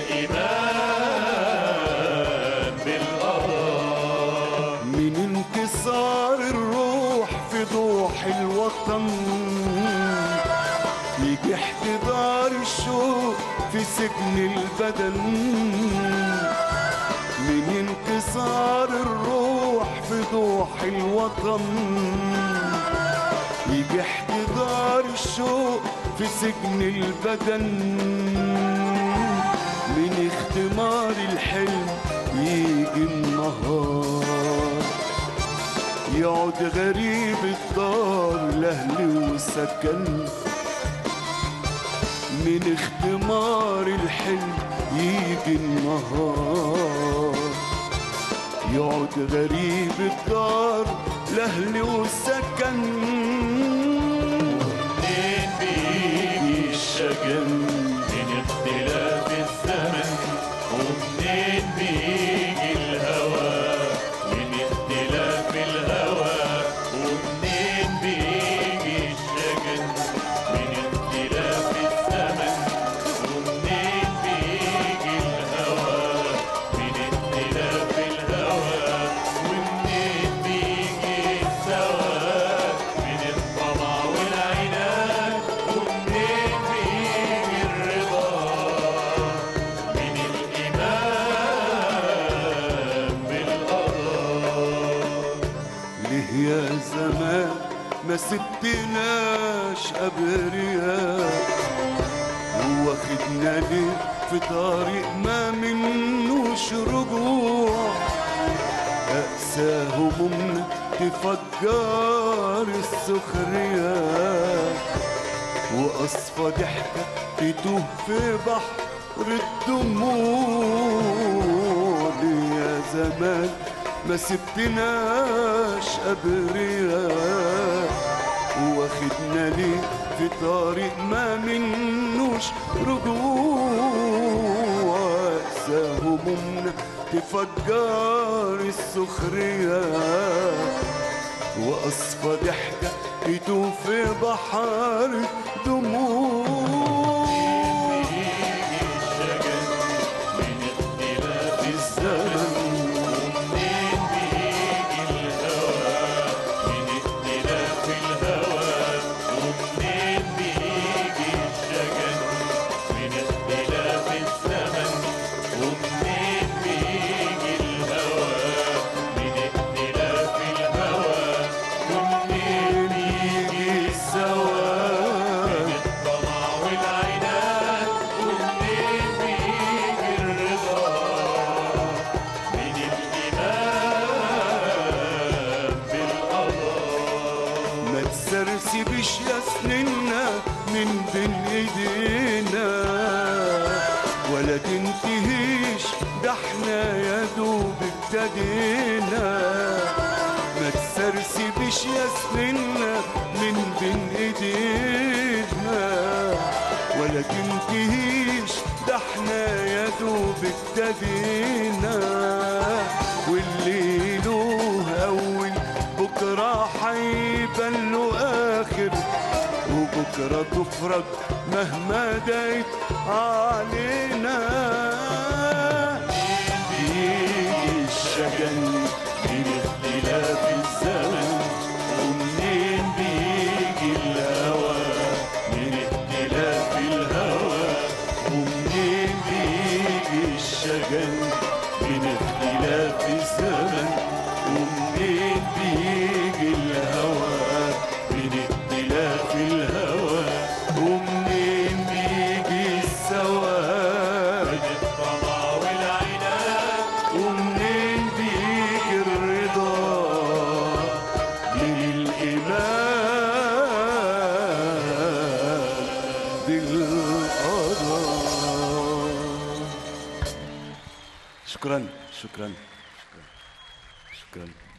الإيمان بالقضاء من انكسار الروح في ضوح الوطن يجي احتضار الشوق في سجن البدن من انكسار الروح في ضوح الوطن يجي احتضار الشوق في سجن البدن من اختمار الحلم يجي النهار يقعد غريب الدار لأهل وسكن من اختمار الحلم يجي النهار يقعد غريب الدار لأهل وسكن منين بيجي الشجن من اختلاف الزمن ومنين بيجي الهوى من اختلاف الهوى ومنين بيجي الشجن من اختلاف الزمن ومنين بيجي الهوى من اختلاف الهوى ومنين بيجي السواد من الطمع والعناد ومنين بيجي الرضا من الإيمان بالقضاء ليه يا زمان ما سبتناش أبرياء واخدنا ليه في طريق ما منوش رجوع أقسى همومنا تفجر السخرية وأصفى ضحكة تتوه في بحر الدموع ليه يا زمان ما سبتناش أبرياء واخدنا ليه في طريق ما منوش رجوع أقسى همومنا تفجر السخرية وأصفى ضحكة تدوب في بحر دموع بيجي الشجن من اختلاف الزمن ومنين بيجي الهوى من اختلاف الهوى ومنين بيجي الشجن من اختلاف الزمن ومنين بيجي الهوى من اختلاف الهوى ومنين بيجي السواد الطمع والعناد ومنين بيجي الرضا من الإيمان بالقضاء ما تسرسبش يا سننا من بين ايدينا ولا تنتهيش ده احنا يا دوب ابتدينا ما تسرسبش يا سننا من بين ايدينا ولا تنتهيش ده احنا يا دوب ابتدينا واللي له اول بكره هيبان له اخر وبكره تفرج مهما دايت علينا بيجي الشجن من اختلاف الزمن ومنين بيجي الهوى من اختلاف الهوى ومنين بيجي الشجن من اختلاف الزمن ومنين بيجي الهوى من اختلاف الهوى ومنين بيجي السواد الطمع والعناد ومنين بيجي الرضا من الإيمان بالقضاء شكرا شكرا شكرا شكرا